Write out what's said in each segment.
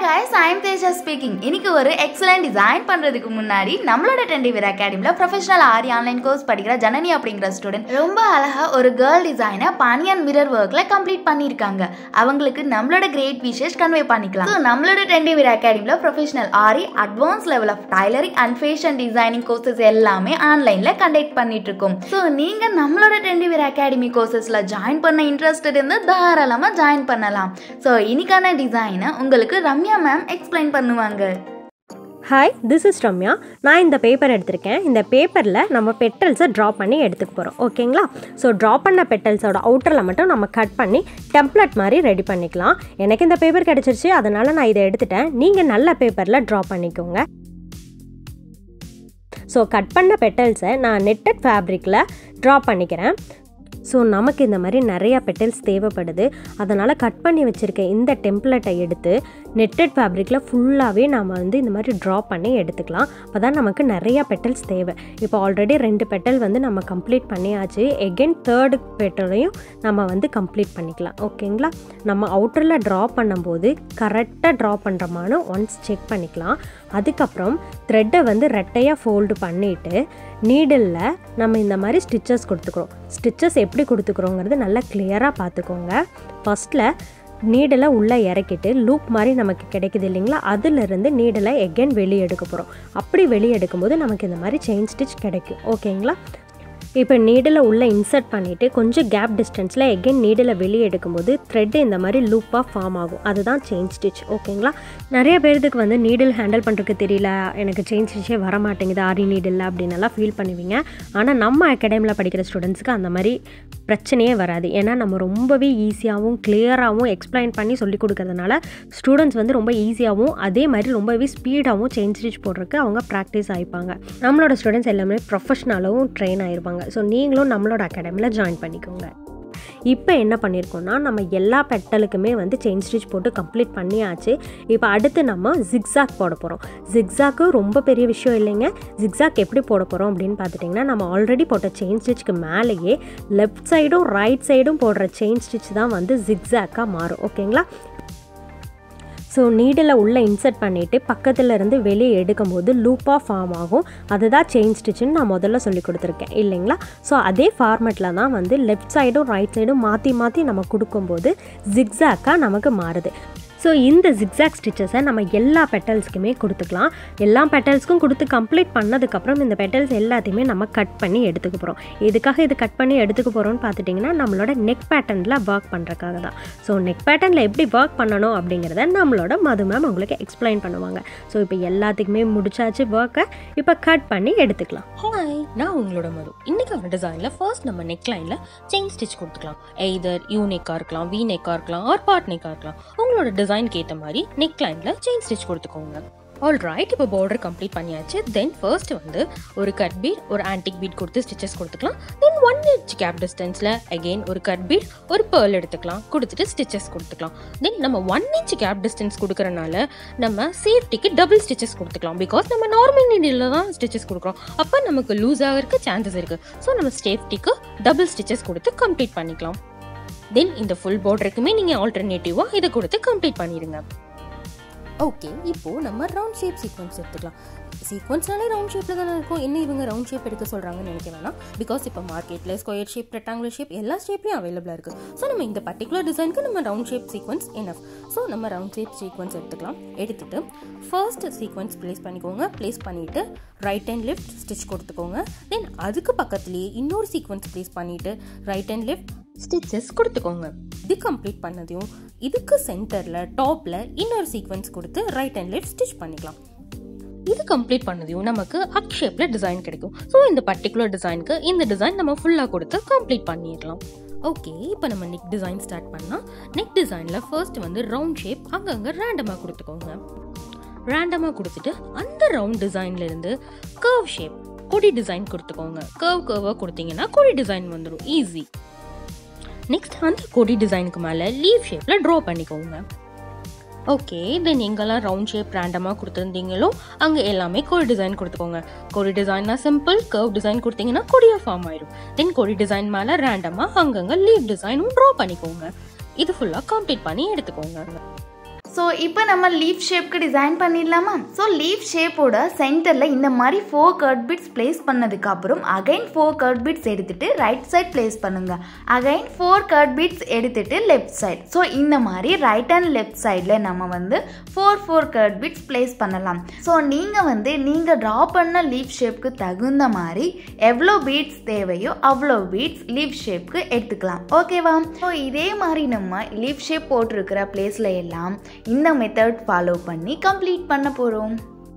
guys I'm Teja speaking இன்னைக்கு ஒரு excellent design பண்ணுறதுக்கு முன்னாடி நம்மளோட டென்டிவிர் அகாடமியில் ப்ரொஃபஷனல் ஆரி ஆன்லைன் கோர்ஸ் படிக்கிற ஜனனி அப்படிங்கிற ஸ்டூடெண்ட் ரொம்ப அழகாக ஒரு கேர்ள் டிசைனை பனி அண்ட் மிரர் ஒர்க்கில் கம்ப்ளீட் பண்ணியிருக்காங்க அவங்களுக்கு நம்மளோட கிரேட் விஷஸ் கன்வே பண்ணிக்கலாம் ஸோ நம்மளோட டென்டிவிர் அகாடமியில் professional aari advance level of tailoring and fashion designing courses எல்லாமே ஆன்லைனில் கண்டக்ட் பண்ணிட்டு இருக்கோம் ஸோ நீங்கள் நம்மளோட டென்டிவிர் அகாடமி கோர்சஸில் ஜாயின் பண்ண இன்ட்ரெஸ்ட் இருந்து தாராளமாக ஜாயின் பண்ணலாம் ஸோ இன்னைக்கான டிசைனை உங்களுக்கு ரம்யா மேம் எக்ஸ்பிளைன் பண்ணுவாங்க ஹாய் திஸ் இஸ் ரம்யா நான் இந்த பேப்பர் எடுத்திருக்கேன் இந்த பேப்பரில் நம்ம பெட்டல்ஸை ட்ரா பண்ணி எடுத்துக்க போகிறோம் ஓகேங்களா ஸோ ட்ரா பண்ண பெட்டல்ஸோட அவுட்டரில் மட்டும் நம்ம கட் பண்ணி டெம்ப்ளேட் மாதிரி ரெடி பண்ணிக்கலாம் எனக்கு இந்த பேப்பர் கிடச்சிருச்சு அதனால் நான் இதை எடுத்துட்டேன் நீங்கள் நல்ல பேப்பரில் ட்ரா பண்ணிக்கோங்க ஸோ கட் பண்ண பெட்டல்ஸை நான் நெட்டட் ஃபேப்ரிக்கில் ட்ரா பண்ணிக்கிறேன் ஸோ நமக்கு இந்த மாதிரி நிறையா பெட்டல்ஸ் தேவைப்படுது அதனால் கட் பண்ணி வச்சுருக்க இந்த டெம்ப்ளேட்டை எடுத்து நெட்டட் ஃபேப்ரிக்கில் ஃபுல்லாகவே நம்ம வந்து இந்த மாதிரி ட்ரா பண்ணி எடுத்துக்கலாம் அப்போ தான் நமக்கு நிறையா பெட்டல்ஸ் தேவை இப்போ ஆல்ரெடி ரெண்டு பெட்டல் வந்து நம்ம கம்ப்ளீட் பண்ணியாச்சு எகெயின் தேர்டு பெட்டலையும் நம்ம வந்து கம்ப்ளீட் பண்ணிக்கலாம் ஓகேங்களா நம்ம அவுட்டரில் ட்ரா பண்ணும்போது கரெக்டாக ட்ரா பண்ணுறோமான்னு ஒன்ஸ் செக் பண்ணிக்கலாம் அதுக்கப்புறம் த்ரெட்டை வந்து ரெட்டையாக ஃபோல்டு பண்ணிவிட்டு நீடிலில் நம்ம இந்த மாதிரி ஸ்டிச்சஸ் கொடுத்துக்குறோம் ஸ்டிச்சஸ் எப்படி கொடுத்துக்குறோங்கிறது நல்லா கிளியராக பார்த்துக்கோங்க ஃபஸ்ட்டில் நீடலை உள்ளே இறக்கிட்டு லூப் மாதிரி நமக்கு கிடைக்குது இல்லைங்களா அதிலிருந்து நீடலை எகெயின் வெளியே எடுக்க போகிறோம் அப்படி வெளியே எடுக்கும்போது நமக்கு இந்த மாதிரி செயின் ஸ்டிச் கிடைக்கும் ஓகேங்களா இப்போ நீடில் உள்ளே இன்சர்ட் பண்ணிவிட்டு கொஞ்சம் கேப் டிஸ்டன்ஸில் எகெயின் நீடில் வெளியே எடுக்கும்போது த்ரெட்டு இந்த மாதிரி லூப்பாக ஃபார்ம் ஆகும் அதுதான் செயின் ஸ்டிச் ஓகேங்களா நிறைய பேர்த்துக்கு வந்து நீடில் ஹேண்டில் பண்ணுறதுக்கு தெரியல எனக்கு செயின் ஸ்டிச்சே வர மாட்டேங்குது ஆரி நீடில் அப்படின்னலாம் ஃபீல் பண்ணுவீங்க ஆனால் நம்ம அகாடமியில் படிக்கிற ஸ்டூடெண்ட்ஸ்க்கு அந்த மாதிரி பிரச்சனையே வராது ஏன்னா நம்ம ரொம்பவே ஈஸியாகவும் கிளியராகவும் எக்ஸ்பிளைன் பண்ணி சொல்லி கொடுக்கறதுனால ஸ்டூடெண்ட்ஸ் வந்து ரொம்ப ஈஸியாகவும் அதே மாதிரி ரொம்பவே ஸ்பீடாகவும் செயின் ஸ்டிச் போடுறதுக்கு அவங்க ப்ராக்டிஸ் ஆகிப்பாங்க நம்மளோட ஸ்டூடெண்ட்ஸ் எல்லாமே ப்ரொஃபஷ்னலாகவும் ட்ரெயின் ஆயிருப்பாங்க ஸோ நீங்களும் நம்மளோட அகாடமியில் ஜாயின் பண்ணிக்கோங்க இப்போ என்ன பண்ணியிருக்கோம்னா நம்ம எல்லா பெட்டலுக்குமே வந்து செயின் ஸ்டிச் போட்டு கம்ப்ளீட் பண்ணியாச்சு இப்போ அடுத்து நம்ம ஜிக்ஸாக் போட போகிறோம் ஜிக்ஸாக்கு ரொம்ப பெரிய விஷயம் இல்லைங்க ஜிக்ஸாக் எப்படி போட போகிறோம் அப்படின்னு பார்த்துட்டிங்கன்னா நம்ம ஆல்ரெடி போட்ட செயின் ஸ்டிச்சுக்கு மேலேயே லெஃப்ட் சைடும் ரைட் சைடும் போடுற செயின் ஸ்டிச் தான் வந்து ஜிக்ஸாக்காக மாறும் ஓகேங்களா ஸோ நீடில் உள்ளே இன்சர்ட் பண்ணிவிட்டு பக்கத்தில் இருந்து வெளியே எடுக்கும்போது லூப்பாக ஃபார்ம் ஆகும் அதுதான் செயின் ஸ்டிச்சுன்னு நான் முதல்ல சொல்லி கொடுத்துருக்கேன் இல்லைங்களா ஸோ அதே ஃபார்மெட்டில் தான் வந்து லெஃப்ட் சைடும் ரைட் சைடும் மாற்றி மாற்றி நம்ம கொடுக்கும்போது ஜிக்ஸாக்காக நமக்கு மாறுது ஸோ இந்த ஜிக்ஸாக் ஸ்டிச்சஸை நம்ம எல்லா பெட்டல்ஸ்க்குமே கொடுத்துக்கலாம் எல்லா பெட்டல்ஸ்க்கும் கொடுத்து கம்ப்ளீட் பண்ணதுக்கப்புறம் இந்த பெட்டல்ஸ் எல்லாத்தையுமே நம்ம கட் பண்ணி எடுத்துக்க போகிறோம் எதுக்காக இது கட் பண்ணி எடுத்துக்க போகிறோம்னு பார்த்துட்டிங்கன்னா நம்மளோட நெக் பேட்டர்னில் ஒர்க் பண்ணுறக்காக தான் ஸோ நெக் பேட்டர்னில் எப்படி ஒர்க் பண்ணணும் அப்படிங்கிறத நம்மளோட மது மேம் உங்களுக்கு எக்ஸ்பிளைன் பண்ணுவாங்க ஸோ இப்போ எல்லாத்துக்குமே முடிச்சாச்சு ஒர்க்கை இப்போ கட் பண்ணி எடுத்துக்கலாம் ஹாய் நான் உங்களோட மது இன்னைக்கான டிசைனில் ஃபர்ஸ்ட் நம்ம நெக் லைனில் செயின் ஸ்டிச் கொடுத்துக்கலாம் எய்தர் யூ நெக்காக இருக்கலாம் வி நெக்காக இருக்கலாம் ஆர் பார்ட் நெக்காக இருக்கலாம் உங்களோட டிசைனுக்கு ஏற்ற மாதிரி நெக் லைனில் செயின் ஸ்டிச் கொடுத்துக்கோங்க ஆல் ரைட் இப்போ பார்டர் கம்ப்ளீட் பண்ணியாச்சு தென் ஃபர்ஸ்ட் வந்து ஒரு கட் பீட் ஒரு ஆன்டிக் பீட் கொடுத்து ஸ்டிச்சஸ் கொடுத்துக்கலாம் தென் ஒன் இன்ச் கேப் டிஸ்டன்ஸில் அகெயின் ஒரு கட் பீட் ஒரு பேர்ல் எடுத்துக்கலாம் கொடுத்துட்டு ஸ்டிச்சஸ் கொடுத்துக்கலாம் தென் நம்ம ஒன் இன்ச் கேப் டிஸ்டன்ஸ் கொடுக்கறனால நம்ம சேஃப்டிக்கு டபுள் ஸ்டிச்சஸ் கொடுத்துக்கலாம் பிகாஸ் நம்ம நார்மல் நீடில் தான் ஸ்டிச்சஸ் கொடுக்குறோம் அப்போ நமக்கு லூஸ் ஆகிறதுக்கு சான்சஸ் இருக்குது ஸோ நம்ம சேஃப்டிக்கு டபுள் ஸ்டிச்சஸ் கொடுத்து கம்ப்ளீட் பண்ணிக்கலாம் தென் இந்த ஃபுல் பார்டருக்குமே நீங்கள் ஆல்டர்னேட்டிவாக இதை கொடுத்து கம்ப்ளீட் பண்ணிடுங்க ஓகே இப்போது நம்ம ரவுண்ட் ஷேப் சீக்வன்ஸ் எடுத்துக்கலாம் சீக்வன்ஸ்னாலே ரவுண்ட் ஷேப்பில் தானே இருக்கும் என்ன இவங்க ரவுண்ட் ஷேப் எடுக்க சொல்கிறாங்கன்னு நினைக்க வேணாம் பிகாஸ் இப்போ மார்க்கெட்டில் ஸ்கொயர் ஷேப் ரெக்டாங்குலர் ஷேப் எல்லா ஷேப்லையும் அவைலபிளாக இருக்குது ஸோ நம்ம இந்த பர்டிகுலர் டிசைனுக்கு நம்ம round shape sequins enough so நம்ம ரவுண்ட் ஷேப் சீக்வன்ஸ் எடுத்துக்கலாம் எடுத்துட்டு ஃபர்ஸ்ட் சீக்வன்ஸ் ப்ளேஸ் பண்ணிக்கோங்க ப்ளேஸ் பண்ணிவிட்டு ரைட் அண்ட் லெஃப்ட் ஸ்டிச் கொடுத்துக்கோங்க தென் அதுக்கு பக்கத்துலேயே இன்னொரு சீக்வன்ஸ் ப்ளேஸ் பண்ணிவிட்டு ரைட் அண்ட் லெஃப்ட் ஸ்டிச்சஸ் கொடுத்துக்கோங்க இது கம்ப்ளீட் பண்ணதையும் இதுக்கு சென்டரில் டாப்பில் இன்னொரு சீக்வன்ஸ் கொடுத்து ரைட் அண்ட் லெஃப்ட் ஸ்டிச் பண்ணிக்கலாம் இது கம்ப்ளீட் பண்ணதையும் நமக்கு அக் ஷேப்பில் டிசைன் கிடைக்கும் ஸோ இந்த பர்டிகுலர் டிசைனுக்கு இந்த டிசைன் நம்ம ஃபுல்லாக கொடுத்து கம்ப்ளீட் பண்ணிடலாம் ஓகே இப்போ நம்ம நெக் டிசைன் ஸ்டார்ட் பண்ணால் நெக் டிசைனில் ஃபர்ஸ்ட் வந்து ரவுண்ட் ஷேப் அங்கங்கே ரேண்டமாக கொடுத்துக்கோங்க ரேண்டமாக கொடுத்துட்டு அந்த ரவுண்ட் டிசைன்லேருந்து கர்வ் ஷேப் கொடி டிசைன் கொடுத்துக்கோங்க கர்வ் கர்வாக கொடுத்தீங்கன்னா கொடி டிசைன் வந்துடும் ஈஸி நெக்ஸ்ட் அந்த கொடி டிசைனுக்கு மேலே லீவ் ஷேப்பில் ட்ரா பண்ணிக்கோங்க ஓகே தென் எங்கெல்லாம் ரவுண்ட் ஷேப் ரேண்டமாக கொடுத்துருந்தீங்களோ அங்கே எல்லாமே கொடி டிசைன் கொடுத்துக்கோங்க கொடி டிசைன்னா சிம்பிள் கர்வ் டிசைன் கொடுத்தீங்கன்னா கொடியாக ஃபார்ம் ஆயிடும் தென் கொடி டிசைன் மேலே ரேண்டமாக அங்கங்கே லீவ் டிசைனும் ட்ரா பண்ணிக்கோங்க இது ஃபுல்லாக கம்ப்ளீட் பண்ணி எடுத்துக்கோங்க ஸோ இப்போ நம்ம லீஃப் ஷேப்க்கு டிசைன் பண்ணிடலாமா ஸோ லீஃப் ஷேப்போட சென்டரில் இந்த மாதிரி ஃபோர் கர்ட் பிட்ஸ் பிளேஸ் பண்ணதுக்கு அப்புறம் அகைன் ஃபோர் கர்ட் பிட்ஸ் எடுத்துட்டு ரைட் சைட் பிளேஸ் பண்ணுங்க அகைன் ஃபோர் கர்ட் பிட்ஸ் எடுத்துட்டு லெஃப்ட் சைட் ஸோ இந்த மாதிரி ரைட் அண்ட் லெஃப்ட் சைடில் நம்ம வந்து four four cut bits place பண்ணலாம் ஸோ நீங்கள் வந்து நீங்கள் ட்ரா பண்ண லீஃப் ஷேப்க்கு தகுந்த மாதிரி எவ்வளோ பீட்ஸ் தேவையோ அவ்வளோ பீட்ஸ் லீஃப் ஷேப்க்கு எடுத்துக்கலாம் ஓகேவா ஸோ இதே மாதிரி நம்ம லீஃப் ஷேப் போட்டிருக்கிற பிளேஸில் எல்லாம் இந்த மெத்தட் ஃபாலோ பண்ணி கம்ப்ளீட் பண்ண போகிறோம்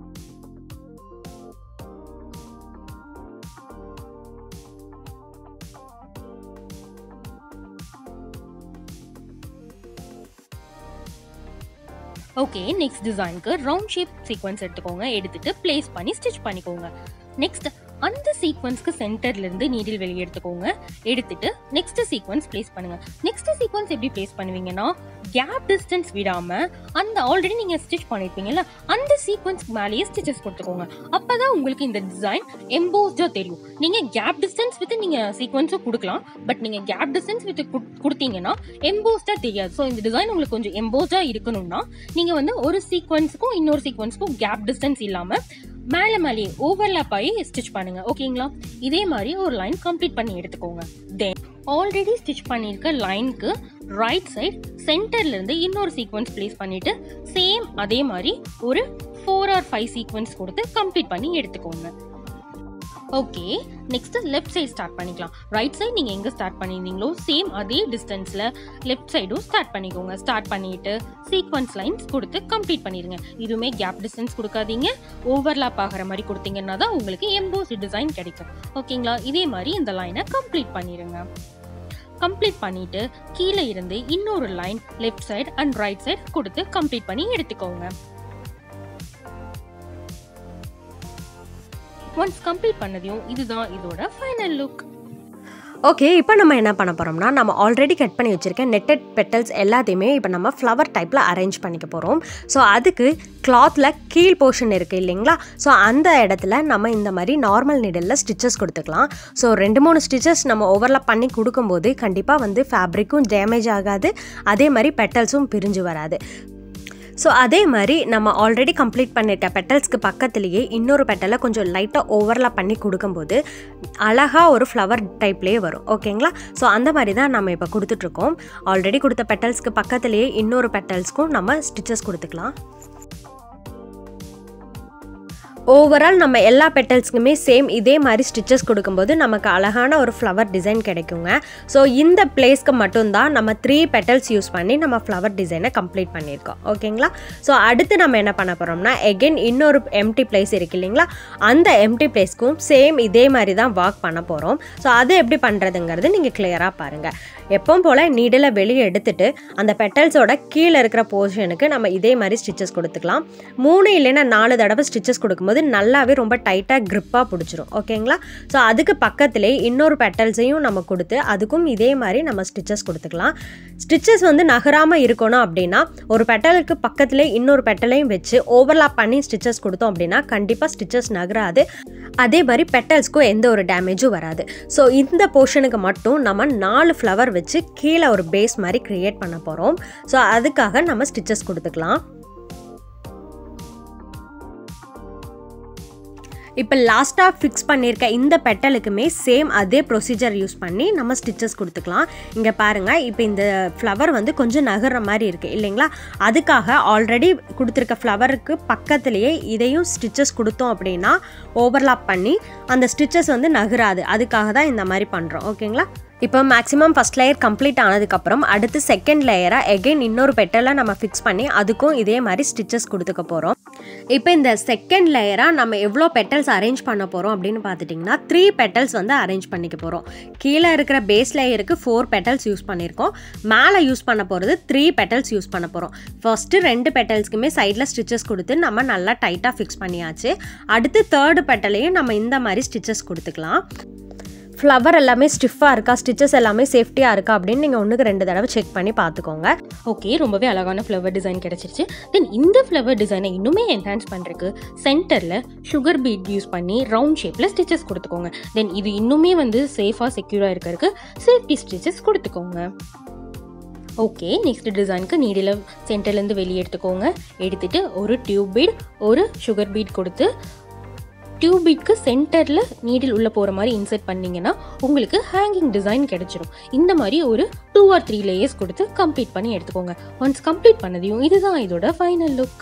ஓகே நெக்ஸ்ட் டிசைனுக்கு ரவுண்ட் ஷேப் சீக்வன்ஸ் எடுத்துக்கோங்க எடுத்துட்டு பிளேஸ் பண்ணி ஸ்டிச் பண்ணிக்கோங்க நெக்ஸ்ட் அந்த சீக்வன்ஸ்க்கு சென்டர்ல இருந்து நீடில் வெளியே எடுத்துக்கோங்க எடுத்துட்டு நெக்ஸ்ட் சீக்வன்ஸ் பிளேஸ் பண்ணுங்க நெக்ஸ்ட் சீக்வன்ஸ் எப்படி பிளேஸ் பண்ணுவீங்கன்னா கேப் டிஸ்டன்ஸ் விடாம அந்த ஆல்ரெடி நீங்க ஸ்டிச் பண்ணிருப்பீங்கல்ல அந்த சீக்வன்ஸ் மேலேயே ஸ்டிச்சஸ் கொடுத்துக்கோங்க அப்பதான் உங்களுக்கு இந்த டிசைன் எம்போஸ்டா தெரியும் நீங்க கேப் டிஸ்டன்ஸ் வித் நீங்க சீக்வன்ஸும் கொடுக்கலாம் பட் நீங்க கேப் டிஸ்டன்ஸ் வித் கொடுத்தீங்கன்னா எம்போஸ்டா தெரியாது ஸோ இந்த டிசைன் உங்களுக்கு கொஞ்சம் எம்போஸ்டா இருக்கணும்னா நீங்க வந்து ஒரு சீக்வன்ஸுக்கும் இன்னொரு சீக்வன்ஸுக்கும் கேப் டிஸ்டன்ஸ் இல்லாம மேல மேலே ஓவர்லாப் ஆகி ஸ்டிச் பண்ணுங்க ஓகேங்களா இதே மாதிரி ஒரு லைன் கம்ப்ளீட் பண்ணி எடுத்துக்கோங்க தென் ஆல்ரெடி ஸ்டிச் பண்ணியிருக்க லைனுக்கு ரைட் சைட் சென்டர்ல இருந்து இன்னொரு சீக்வன்ஸ் பிளேஸ் பண்ணிட்டு சேம் அதே மாதிரி ஒரு ஃபோர் ஆர் ஃபைவ் சீக்வன்ஸ் கொடுத்து கம்ப்ளீட் பண்ணி எடுத்துக்கோங்க okay next left side start பண்ணிக்கலாம் ரைட் சைடு நீங்க எங்க ஸ்டார்ட் பண்ணியிருந்தீங்களோ சேம் அதே டிஸ்டன்ஸ்ல லெஃப்ட் சைடும் ஸ்டார்ட் பண்ணிக்கோங்க ஸ்டார்ட் பண்ணிட்டு சீக்வன்ஸ் லைன்ஸ் கொடுத்து கம்ப்ளீட் பண்ணிருங்க இதுவுமே கேப் டிஸ்டன்ஸ் கொடுக்காதீங்க ஓவர்லாப் ஆகிற மாதிரி கொடுத்தீங்கன்னா தான் உங்களுக்கு எம்போஸ் டிசைன் கிடைக்கும் ஓகேங்களா இதே மாதிரி இந்த லைனை கம்ப்ளீட் பண்ணிடுங்க கம்ப்ளீட் பண்ணிட்டு கீழே இருந்து இன்னொரு line left side and right side கொடுத்து கம்ப்ளீட் பண்ணி எடுத்துக்கோங்க ஒன்ஸ் கம்ப்ளீட் பண்ணதையும் இதுதான் இதோட ஃபைனல் லுக் ஓகே இப்போ நம்ம என்ன பண்ண போகிறோம்னா நம்ம ஆல்ரெடி கட் பண்ணி வச்சுருக்க நெட்டட் பெட்டல்ஸ் எல்லாத்தையுமே இப்போ நம்ம ஃப்ளவர் டைப்பில் அரேஞ்ச் பண்ணிக்க போகிறோம் ஸோ அதுக்கு கிளாத்தில் கீழ் போர்ஷன் இருக்குது இல்லைங்களா ஸோ அந்த இடத்துல நம்ம இந்த மாதிரி நார்மல் நிடலில் ஸ்டிச்சஸ் கொடுத்துக்கலாம் ஸோ ரெண்டு மூணு ஸ்டிச்சஸ் நம்ம ஓவர்லாப் பண்ணி கொடுக்கும்போது கண்டிப்பாக வந்து ஃபேப்ரிக்கும் டேமேஜ் ஆகாது அதே மாதிரி பெட்டல்ஸும் பிரிஞ்சு வராது ஸோ அதே மாதிரி நம்ம ஆல்ரெடி கம்ப்ளீட் பண்ணிட்ட பெட்டல்ஸ்க்கு பக்கத்துலேயே இன்னொரு பெட்டலை கொஞ்சம் லைட்டாக ஓவர்லாப் பண்ணி கொடுக்கும்போது அழகாக ஒரு ஃப்ளவர் டைப்லேயே வரும் ஓகேங்களா ஸோ அந்த மாதிரி தான் நம்ம இப்போ கொடுத்துட்ருக்கோம் ஆல்ரெடி கொடுத்த பெட்டல்ஸ்க்கு பக்கத்துலேயே இன்னொரு பெட்டல்ஸ்க்கும் நம்ம ஸ்டிச்சஸ் கொடுத்துக்கலாம் ஓவரால் நம்ம எல்லா பெட்டல்ஸ்க்குமே சேம் இதே மாதிரி ஸ்டிச்சஸ் கொடுக்கும்போது நமக்கு அழகான ஒரு ஃப்ளவர் டிசைன் கிடைக்குங்க ஸோ இந்த பிளேஸ்க்கு மட்டும்தான் நம்ம த்ரீ பெட்டல்ஸ் யூஸ் பண்ணி நம்ம ஃப்ளவர் டிசைனை கம்ப்ளீட் பண்ணியிருக்கோம் ஓகேங்களா ஸோ அடுத்து நம்ம என்ன பண்ண போகிறோம்னா எகெயின் இன்னொரு எம்டி பிளேஸ் இருக்கு இல்லைங்களா அந்த எம்டி பிளேஸ்க்கும் சேம் இதே மாதிரி தான் ஒர்க் பண்ண போகிறோம் ஸோ அது எப்படி பண்ணுறதுங்கிறது நீங்கள் கிளியராக பாருங்கள் எப்பவும் போல் நீடில் வெளியே எடுத்துட்டு அந்த பெட்டல்ஸோட கீழே இருக்கிற போர்ஷனுக்கு நம்ம இதே மாதிரி ஸ்டிச்சஸ் கொடுத்துக்கலாம் மூணு இல்லைன்னா நாலு தடவை ஸ்டிச்சஸ் கொடுக்கும்போது நல்லாவே ரொம்ப டைட்டாக க்ரிப்பாக பிடிச்சிரும் ஓகேங்களா ஸோ அதுக்கு பக்கத்திலே இன்னொரு பெட்டல்ஸையும் நம்ம கொடுத்து அதுக்கும் இதே மாதிரி நம்ம ஸ்டிச்சஸ் கொடுத்துக்கலாம் ஸ்டிச்சஸ் வந்து நகராமல் இருக்கணும் அப்படின்னா ஒரு பெட்டலுக்கு பக்கத்திலே இன்னொரு பெட்டலையும் வச்சு ஓவர்லாப் பண்ணி ஸ்டிச்சஸ் கொடுத்தோம் அப்படின்னா கண்டிப்பாக ஸ்டிச்சஸ் நகராது அதே மாதிரி பெட்டல்ஸ்க்கும் எந்த ஒரு டேமேஜும் வராது ஸோ இந்த போர்ஷனுக்கு மட்டும் நம்ம நாலு ஃப்ளவர் வச்சு கீழே ஒரு பேஸ் மாதிரி க்ரியேட் பண்ண போகிறோம் ஸோ அதுக்காக நம்ம ஸ்டிச்சஸ் கொடுத்துக்கலாம் இப்போ லாஸ்ட்டாக ஃபிக்ஸ் பண்ணியிருக்க இந்த பெட்டலுக்குமே சேம் அதே ப்ரொசீஜர் யூஸ் பண்ணி நம்ம ஸ்டிச்சஸ் கொடுத்துக்கலாம் இங்கே பாருங்கள் இப்போ இந்த ஃப்ளவர் வந்து கொஞ்சம் நகர்ற மாதிரி இருக்குது இல்லைங்களா அதுக்காக ஆல்ரெடி கொடுத்துருக்க ஃப்ளவருக்கு பக்கத்துலேயே இதையும் ஸ்டிச்சஸ் கொடுத்தோம் அப்படின்னா ஓவர்லாப் பண்ணி அந்த ஸ்டிச்சஸ் வந்து நகராது அதுக்காக தான் இந்த மாதிரி பண்ணுறோம் ஓகேங்களா இப்போ மேக்ஸிமம் ஃபஸ்ட் லேயர் கம்ப்ளீட் ஆனதுக்கப்புறம் அடுத்து செகண்ட் லேயராக எகைன் இன்னொரு பெட்டலை நம்ம ஃபிக்ஸ் பண்ணி அதுக்கும் இதே மாதிரி ஸ்டிச்சஸ் கொடுத்துக்க போகிறோம் இப்போ இந்த செகண்ட் லேயராக நம்ம எவ்வளோ பெட்டல்ஸ் அரேஞ்ச் பண்ண போகிறோம் அப்படின்னு பார்த்துட்டிங்கன்னா த்ரீ பெட்டல்ஸ் வந்து அரேஞ்ச் பண்ணிக்க போகிறோம் கீழே இருக்கிற பேஸ் லேயருக்கு ஃபோர் பெட்டல்ஸ் யூஸ் பண்ணியிருக்கோம் மேலே யூஸ் பண்ண போகிறது த்ரீ பெட்டல்ஸ் யூஸ் பண்ண போகிறோம் ஃபஸ்ட்டு ரெண்டு பெட்டல்ஸ்க்குமே சைடில் ஸ்டிச்சஸ் கொடுத்து நம்ம நல்லா டைட்டாக ஃபிக்ஸ் பண்ணியாச்சு அடுத்து தேர்டு பெட்டலையும் நம்ம இந்த மாதிரி ஸ்டிச்சஸ் கொடுத்துக்கலாம் ஃப்ளவர் எல்லாமே ஸ்டிஃபாக இருக்கா ஸ்டிச்சஸ் எல்லாமே சேஃப்டியாக இருக்கா அப்படின்னு நீங்கள் ஒன்றுக்கு ரெண்டு தடவை செக் பண்ணி பார்த்துக்கோங்க ஓகே ரொம்பவே அழகான ஃப்ளவர் டிசைன் கிடைச்சிருச்சு தென் இந்த ஃப்ளவர் டிசைனை இன்னுமே என்ஹான்ஸ் பண்ணுறதுக்கு சென்டரில் சுகர் பீட் யூஸ் பண்ணி ரவுண்ட் ஷேப்பில் ஸ்டிச்சஸ் கொடுத்துக்கோங்க தென் இது இன்னுமே வந்து சேஃபாக செக்யூராக இருக்கிறதுக்கு சேஃப்டி ஸ்டிச்சஸ் கொடுத்துக்கோங்க ஓகே நெக்ஸ்ட் டிசைனுக்கு நீடில் சென்டர்லேருந்து வெளியே எடுத்துக்கோங்க எடுத்துட்டு ஒரு டியூப் பீட் ஒரு சுகர் பீட் கொடுத்து டியூப் பீட்க்கு சென்டரில் நீடில் உள்ளே போகிற மாதிரி இன்சர்ட் பண்ணிங்கன்னா உங்களுக்கு ஹேங்கிங் டிசைன் கிடைச்சிரும் இந்த மாதிரி ஒரு டூ ஆர் த்ரீ லேயர்ஸ் கொடுத்து கம்ப்ளீட் பண்ணி எடுத்துக்கோங்க ஒன்ஸ் கம்ப்ளீட் பண்ணதையும் இதுதான் இதோட ஃபைனல் லுக்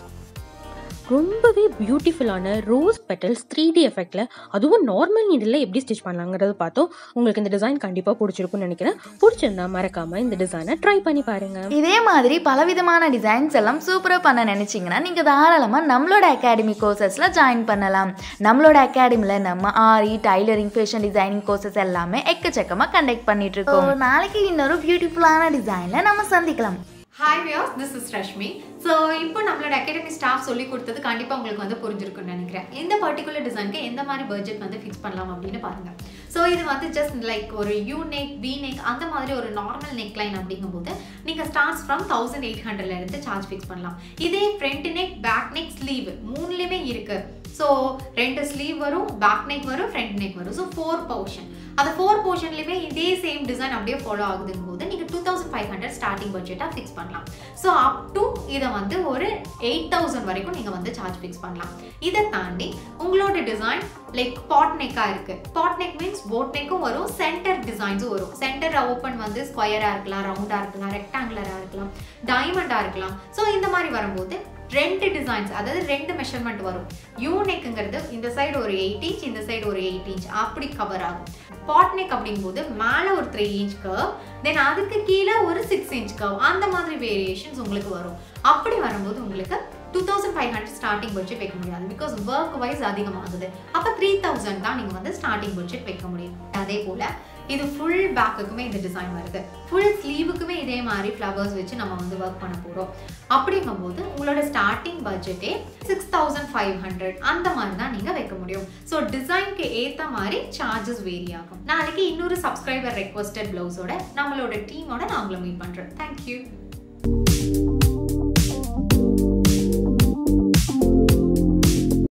ரொம்பவே பியூட்டிஃபுல்லான ரோஸ் பெட்டல்ஸ் த்ரீ டி எஃபெக்டில் அதுவும் நார்மல் நீடில் எப்படி ஸ்டிச் பண்ணலாங்கிறத பார்த்தோம் உங்களுக்கு இந்த டிசைன் கண்டிப்பாக பிடிச்சிருக்கும்னு நினைக்கிறேன் பிடிச்சிருந்தா மறக்காமல் இந்த டிசைனை ட்ரை பண்ணி பாருங்கள் இதே மாதிரி பலவிதமான டிசைன்ஸ் எல்லாம் சூப்பராக பண்ண நினச்சிங்கன்னா நீங்கள் தாராளமாக நம்மளோட அகாடமி கோர்சஸில் ஜாயின் பண்ணலாம் நம்மளோட அகாடமியில் நம்ம aari tailoring fashion designing courses எல்லாமே எக்கச்சக்கமாக கண்டக்ட் பண்ணிட்டு இருக்கோம் நாளைக்கு இன்னொரு பியூட்டிஃபுல்லான டிசைனில் நம்ம சந்திக்கலாம் hi viewers this is Rashmi so இப்போ நம்மளோட அகாடமி ஸ்டாஃப் சொல்லி கொடுத்தது கண்டிப்பாக உங்களுக்கு வந்து புரிஞ்சிருக்குன்னு நினைக்கிறேன் இந்த பர்டிகுலர் டிசைனுக்கு எந்த மாதிரி பட்ஜெட் வந்து ஃபிக்ஸ் பண்ணலாம் அப்படின்னு பாருங்க ஸோ இது வந்து ஜஸ்ட் லைக் ஒரு யூ நெக் வி நெக் அந்த மாதிரி ஒரு நார்மல் நெக் லைன் அப்படிங்கும்போது நீங்கள் ஸ்டார்ட்ஸ் ஃப்ரம் தௌசண்ட் எயிட் ஹண்ட்ரட்ல இருந்து சார்ஜ் ஃபிக்ஸ் பண்ணலாம் இதே front neck back neck sleeve மூணுலேயுமே இருக்கு ஸோ ரெண்டு ஸ்லீவ் வரும் பேக் நெக் வரும் ஃப்ரண்ட் நெக் வரும் ஸோ ஃபோர் போர்ஷன் அந்த ஃபோர் போர்ஷன்லையுமே இதே சேம் டிசைன் அப்படியே ஃபாலோ ஆகுதுங்கும் போது நீங்கள் two thousand five hundred starting பட்ஜெட்டாக ஃபிக்ஸ் பண்ணலாம் ஸோ அப் டு இதை வந்து ஒரு எயிட் தௌசண்ட் வரைக்கும் நீங்கள் வந்து சார்ஜ் ஃபிக்ஸ் பண்ணலாம் இதை தாண்டி உங்களோட டிசைன் லைக் பாட் நெக்காக இருக்குது பாட் நெக் மீன்ஸ் போட் நெக்கும் வரும் சென்டர் டிசைன்ஸும் வரும் சென்டர் ஓப்பன் வந்து ஸ்கொயராக இருக்கலாம் ரவுண்டாக இருக்கலாம் ரெக்டாங்குலராக இருக்கலாம் டைமண்டாக இருக்கலாம் ஸோ இந்த மாதிரி வரும்போது ரெண்டு டிசைன்ஸ் அதாவது ரெண்டு மெஷர்மெண்ட் வரும் யூ நெக்குங்கிறது இந்த சைடு ஒரு எயிட் இன்ச் இந்த சைடு ஒரு எயிட் இன்ச் அப்படி கவர் ஆகும் பாட் நெக் அப்படிங்கும்போது மேலே ஒரு த்ரீ இன்ச் கர்வ் தென் அதுக்கு கீழே ஒரு சிக்ஸ் இன்ச் கர்வ் அந்த மாதிரி வேரியேஷன்ஸ் உங்களுக்கு வரும் அப்படி வரும்போது உங்களுக்கு two thousand five hundred starting budget வைக்க முடியாது பிகாஸ் ஒர்க் வைஸ் அதிகமாகுது அப்போ த்ரீ தௌசண்ட் தான் நீங்கள் வந்து ஸ்டார்டிங் பட்ஜெட் வைக்க முடியும் அதே போல் இது ஃபுல் பேக்குக்குமே இந்த டிசைன் வருது ஃபுல் ஸ்லீவுக்குமே இதே மாதிரி ஃப்ளவர்ஸ் வச்சு நம்ம வந்து ஒர்க் பண்ண போகிறோம் அப்படிங்கும்போது உங்களோட ஸ்டார்டிங் பட்ஜெட்டே சிக்ஸ் தௌசண்ட் ஃபைவ் ஹண்ட்ரட் அந்த மாதிரி தான் நீங்கள் வைக்க முடியும் ஸோ டிசைனுக்கு ஏற்ற மாதிரி சார்ஜஸ் வேரி ஆகும் நாளைக்கு இன்னொரு சப்ஸ்கிரைபர் ரெக்வஸ்டட் ப்ளவுஸோட நம்மளோட டீமோட நான் உங்களை மீட் பண்ணுறேன் தேங்க்யூ